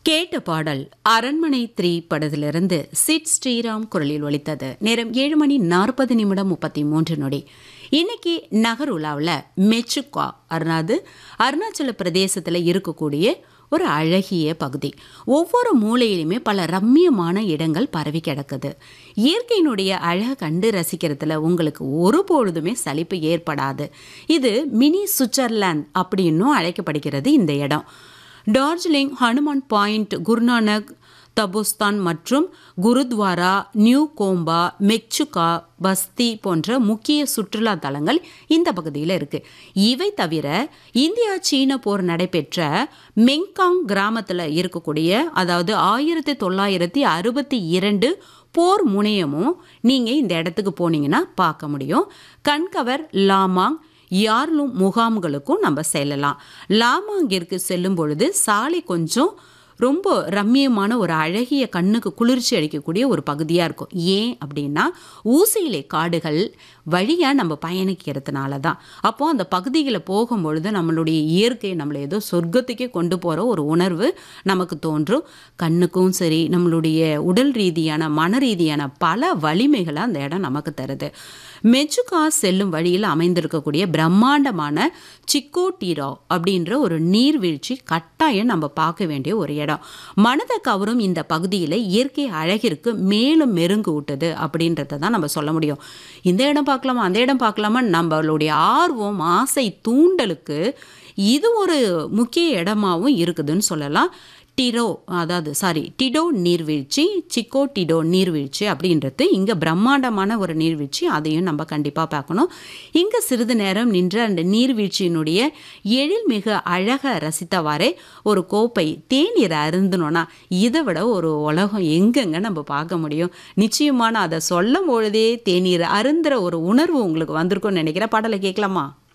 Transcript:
கேட்ட பாடல் அரண்மனை த்ரீ படத்திலிருந்து சிட் ஸ்ரீராம் குரலில் ஒலித்தது நேரம் ஏழு மணி நாற்பது நிமிடம் முப்பத்தி மூன்று நொடி இன்னைக்கு நகர் உலாவில் மெச்சுக்கா அதாவது அருணாச்சல பிரதேசத்தில் இருக்கக்கூடிய ஒரு அழகிய பகுதி ஒவ்வொரு மூலையிலுமே பல ரம்மியமான இடங்கள் பரவி கிடக்குது இயற்கையினுடைய அழகை கண்டு ரசிக்கிறதுல உங்களுக்கு ஒருபொழுதுமே சலிப்பு ஏற்படாது இது மினி சுவிட்சர்லாந்து அப்படின்னும் அழைக்கப்படுகிறது இந்த இடம் டார்ஜிலிங் ஹனுமான் பாயிண்ட் குருநானக் தபுஸ்தான் மற்றும் குருத்வாரா நியூ கோம்பா மெக்சுகா பஸ்தி போன்ற முக்கிய சுற்றுலா தலங்கள் இந்த பகுதியில் இருக்கு இவை தவிர இந்தியா சீன போர் நடைபெற்ற மெங்காங் கிராமத்தில் இருக்கக்கூடிய அதாவது ஆயிரத்தி தொள்ளாயிரத்தி அறுபத்தி இரண்டு போர் முனையமும் நீங்கள் இந்த இடத்துக்கு போனீங்கன்னா பார்க்க முடியும் கண்கவர் லாமாங் யார்லும் முகாம்களுக்கும் நம்ம செல்லலாம் லாமாங்கிற்கு செல்லும் பொழுது சாலை கொஞ்சம் ரொம்ப ரம்மியமான ஒரு அழகிய கண்ணுக்கு குளிர்ச்சி அளிக்கக்கூடிய ஒரு பகுதியாக இருக்கும் ஏன் அப்படின்னா ஊசியிலை காடுகள் வழியாக நம்ம பயணிக்கிறதுனால தான் அப்போது அந்த பகுதிகளை போகும்பொழுது நம்மளுடைய இயற்கை நம்மளை ஏதோ சொர்க்கத்துக்கே கொண்டு போகிற ஒரு உணர்வு நமக்கு தோன்றும் கண்ணுக்கும் சரி நம்மளுடைய உடல் ரீதியான மன ரீதியான பல வலிமைகளை அந்த இடம் நமக்கு தருது மெச்சுகா செல்லும் வழியில் அமைந்திருக்கக்கூடிய பிரம்மாண்டமான சிக்கோட்டீரா அப்படின்ற ஒரு நீர்வீழ்ச்சி கட்டாயம் நம்ம பார்க்க வேண்டிய ஒரு இடம் மனதை கவரும் இந்த பகுதியில் இயற்கை அழகிற்கு மேலும் மெருங்கு விட்டது அப்படின்றத தான் நம்ம சொல்ல முடியும் இந்த இடம் பார்க்கலாமா அந்த இடம் பார்க்கலாமா நம்மளுடைய ஆர்வம் ஆசை தூண்டலுக்கு இது ஒரு முக்கிய இடமாவும் இருக்குதுன்னு சொல்லலாம் டிரோ அதாவது சாரி டிடோ நீர்வீழ்ச்சி சிக்கோ டிடோ நீர்வீழ்ச்சி அப்படின்றது இங்கே பிரம்மாண்டமான ஒரு நீர்வீழ்ச்சி அதையும் நம்ம கண்டிப்பாக பார்க்கணும் இங்கே சிறிது நேரம் நின்று அந்த நீர்வீழ்ச்சியினுடைய எழில்மிகு அழகை ரசித்தவாறே ஒரு கோப்பை தேநீரை அருந்தணும்னா இதை விட ஒரு உலகம் எங்கெங்க நம்ம பார்க்க முடியும் நிச்சயமான அதை சொல்லும் பொழுதே தேநீர் அருந்துற ஒரு உணர்வு உங்களுக்கு வந்திருக்கும்னு நினைக்கிற பாடலை கேட்கலாமா